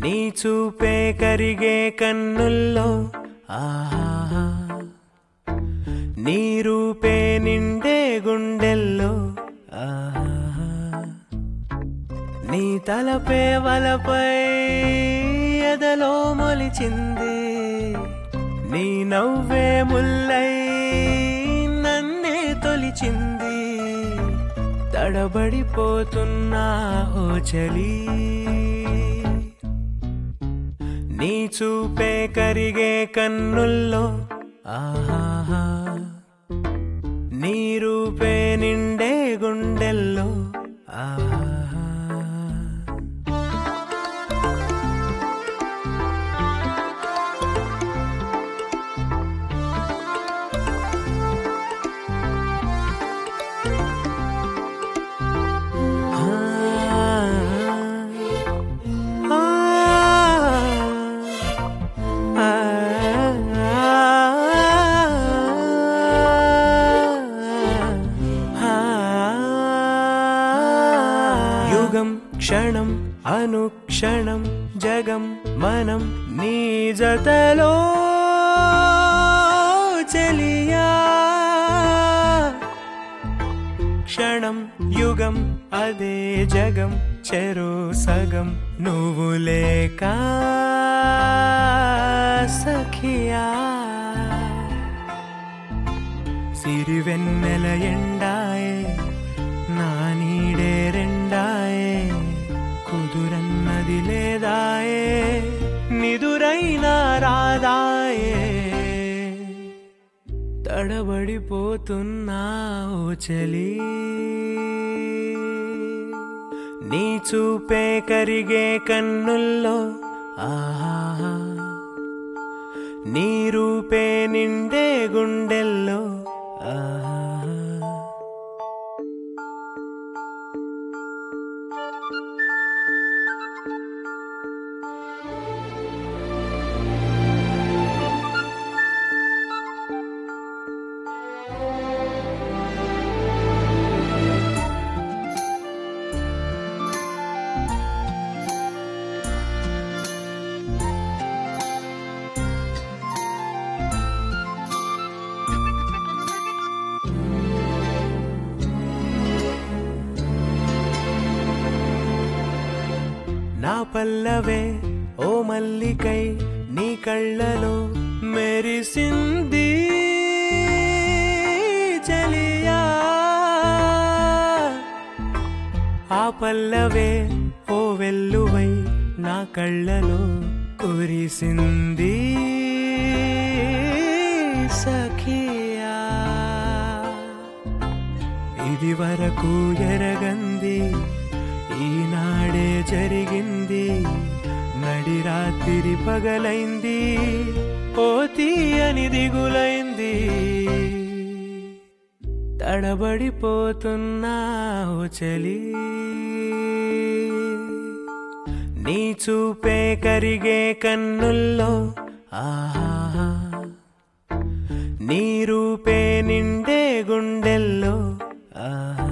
నీ చూపే కరిగే కన్నుల్లో ఆహా నీ రూపే నిండే గుండెల్లో ఆహా నీ తలపే వలపై ఎదలో మొలిచింది నీ నవ్వే ముల్లై నన్నే తొలిచింది తడబడిపోతున్నా ఓ చలి నీ చూపే కరిగే కన్నుల్లో ఆహా నీ రూపే నిండే గుండెల్లో ఆహా యుగం క్షణం అనుక్షణం జగం మనం నీ జతలో చెలియా క్షణం యుగం అదే జగం చెరు సగం నువ్వు లేక సఖియా సిరివెన్నెల ఎండాయే నా నీడే రెండాయే కుదురన్నది లేదాయే నిదురైనా రాదాయే తడబడిపోతున్నా ఓ చలి నీ చూపే కరిగే కన్నుల్లో ఆహా నీ రూపే నిండే గుండెల్లో ఆహా నా పల్లవే ఓ మల్లికై నీ కళ్ళలో మెరిసింది చలియా ఆ పల్లవే ఓ వెల్లువై నా కళ్ళలో కురిసింది సఖియా ఇది వరకు ఎరగంది ఈనాడే జరిగింది నడి రాత్రి పగలైంది ఓ తీయని దిగులైంది తడబడిపోతున్నా ఓ చలి నీ చూపే కరిగే కన్నుల్లో ఆహా నీ రూపే నిండే గుండెల్లో ఆహా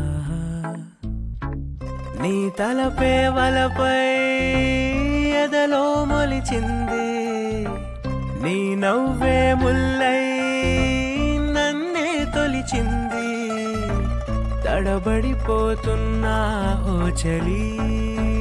నీ తలపే వలపై ఎదలో మొలిచింది నీ నవ్వే ముల్లై నన్నే తొలిచింది తడబడిపోతున్నా ఓ చలి